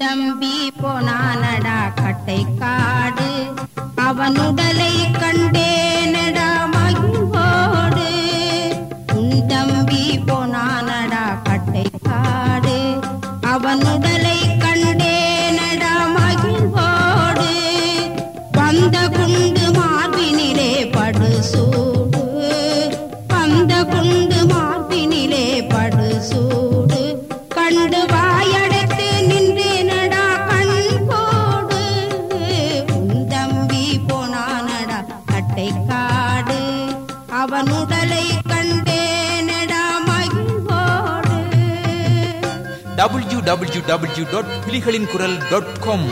உண்டம்பி போனானடா கட்டை காடு அவன் உடலை கண்டேனடா மகிழ்வோடு உண்டம்பி போனானடா கட்டை காடு அவன் உடலை கண்டேனடா மகிழ்வோடு வந்த குண்டு மார்பினிலே படுசூடு வந்த குண்டு மார்பினிலே படுசூடு கண்டு வாயடைத்து நின்றேனடா கண் போடு உந்தம்பி போனானடா கட்டை காடு அவன் உடலை கண்டேனடா மகிழ்வோடு டபிள்யூ டபிள்யூ டபிள்யூ டாட் புலிகளின் குரல் டாட் காம்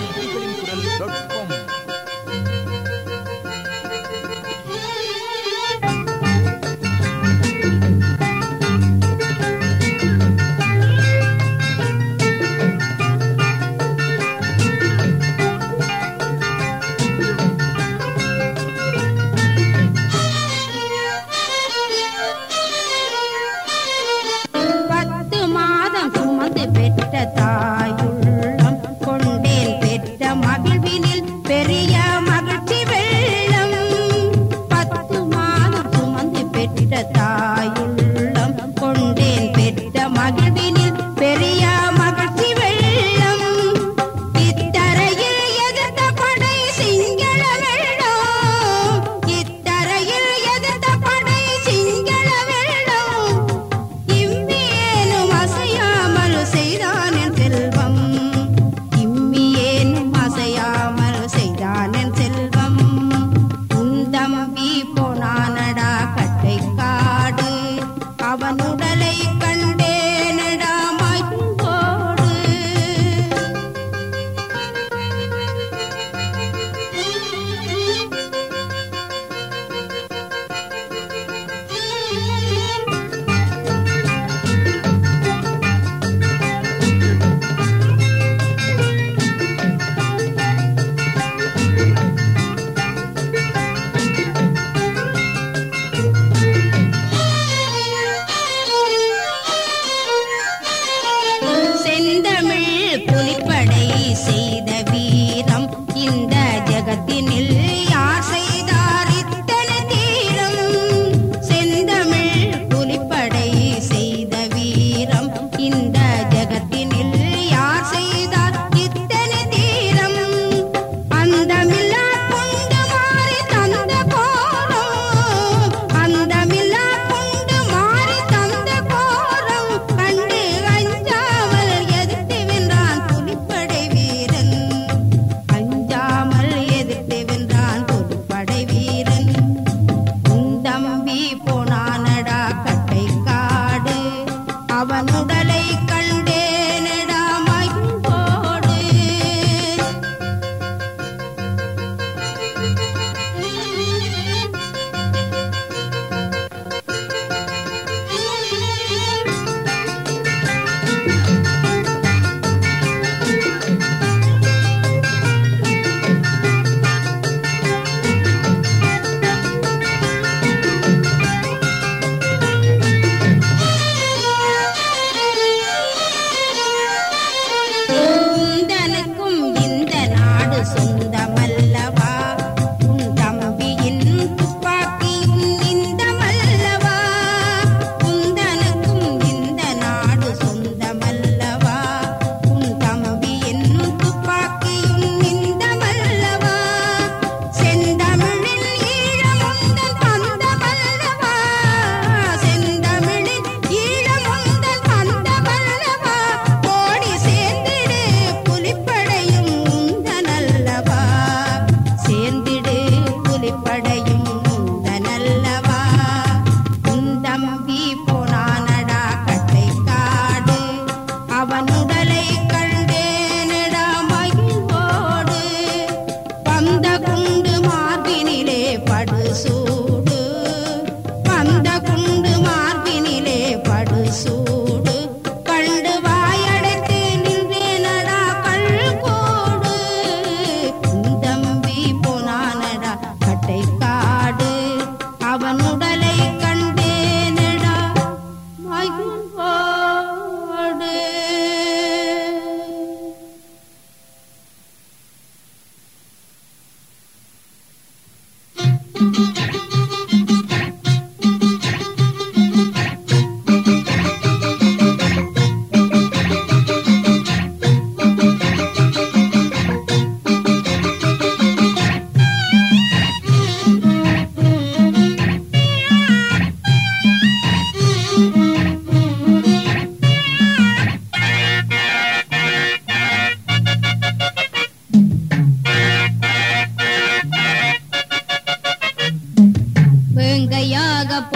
பத்து மாதம் சுமந்து பெற்ற தாயுள்ளம் கொண்டேன் பெற்ற மகிழ்வினில் பெரிய மகிழ்ச்சி வெள்ளம் பத்து மாதம் சுமந்து பெற்ற தாயுள்ளம் கொண்டேன் பெற்ற மகிழ்வினில் பெரிய மகிழ்ச்சி வெள்ளம் இத்தரையில் எதிர்த்த படை சிங்கள வெள்ளம் இத்தரையில் எதிர்த்த படை சிங்கள வெள்ளம் இம்மியேனும் அசையாமல் செய்தான் என் செல்வம் இம்மியேனும் அசையாமல் செய்தான் என் செல்வம் உந்தம்பி போனானடா கட்டை காடு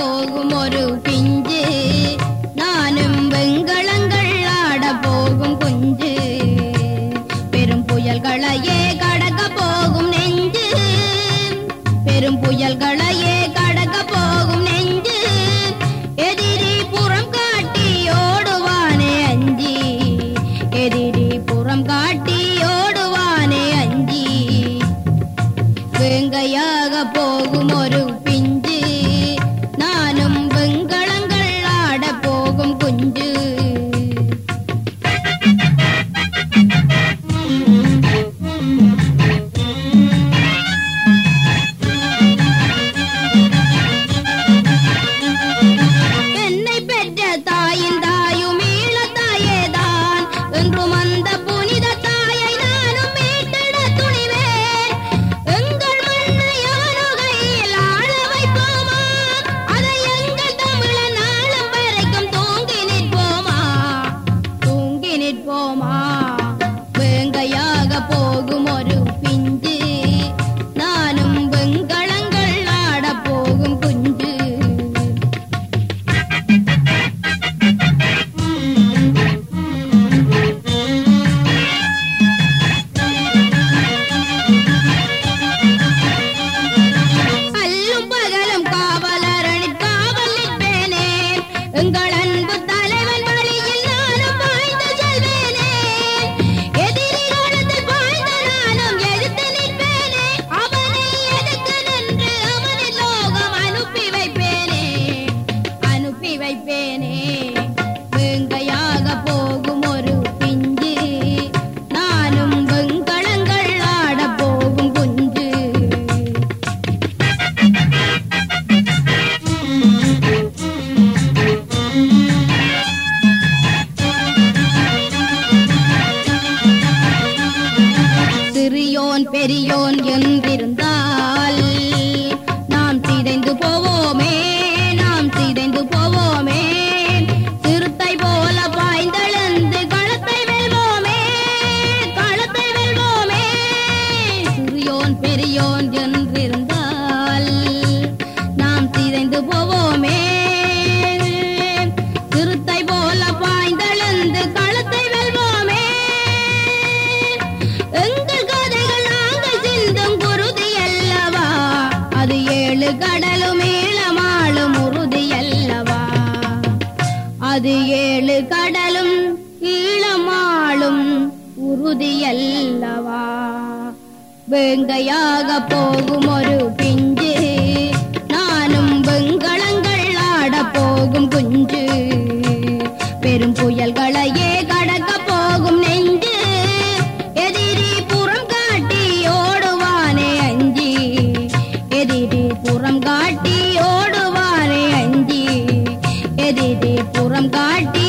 போகும் ஒரு பிஞ்சு நானும் வெங்களங்கள் ஆட போகும் குஞ்சு பெரும் புயல்களையே கடக்க போகும் நெஞ்சு பெரும் புயல்களையே கடக்க போகும் நெஞ்சு எதிரி புறம் காட்டி ஓடுவானே அஞ்சி எதிரி புறம் காட்டி ஓடுவானே அஞ்சி வேங்கையாக போகும் ஒரு பிஞ்சு நானும் வெங்களங்கள் ஆட போகும் குஞ்சு என்னை பெற்ற தாயின் தாயும் ஈழத்தாயேதான் என்றும் அந்த புனித தாயை நானும் மீட்டிட துணிவேன் எங்கள் மண்ணை அவனுகையில் ஆள வைப்போமா அதை எங்கள் தமிழ நாளும் வரைக்கும் தூங்கி நிற்போமா தூங்கி நிற்போமா வேங்கையாக போகும் ஒரு பிஞ்சு நானும் வெங்களங்கள் ஆட போகும் குஞ்சு அல்லும் பகலும் காவலரணி காவல் நிற்பேனே எங்கள் அன்பு தலைவன் வழியில் நானும் பாய்ந்து செல்வேனே எதிரிகளத்தில் பாய்ந்த நானும் எதிர்த்து நிற்பேனே அவனை எதிர்த்து நின்று அவனின் லோகம் அனுப்பி வைப்பேனே அனுப்பி வைப்பேனே வேங்கையாக போகும் ஒரு பிஞ்சு நானும் வெங்களங்கள் ஆட போகும் குஞ்சு சிறியோன் பெரியோன் என்றிருந்தால் நாம் சிதைந்து போவோமே நாம் சிதைந்து போவோமே சிறுத்தை போல பாய்ந்தெழுந்து களத்தை வெல்வோமே களத்தை வெல்வோமே சிறியோன் பெரியோன் என்றிருந்தால் நாம் சிதைந்து போவோமே சிறுத்தை போல பாய்ந்தெழுந்து களத்தை வெல்வோமே எங்கள் கதைகள் நாங்கள் சிந்தும் குருதி அல்லவா அது ஏழு கடலும் ஈழமாளும் உறுதி அல்லவா அது ஏழு கடலும் ஈழமாளும் உறுதி அல்லவா வேங்கையாக போகும் ஒரு பிஞ்சு நானும் வெங்களங்கள் ஆட போகும் குஞ்சு பெரும் புயல்களையே கடக்க போகும் நெஞ்சு எதிரி புறம் காட்டி ஓடுவானே அஞ்சி எதிரி புறம் காட்டி ஓடுவானே அஞ்சி எதிரி புறம் காட்டி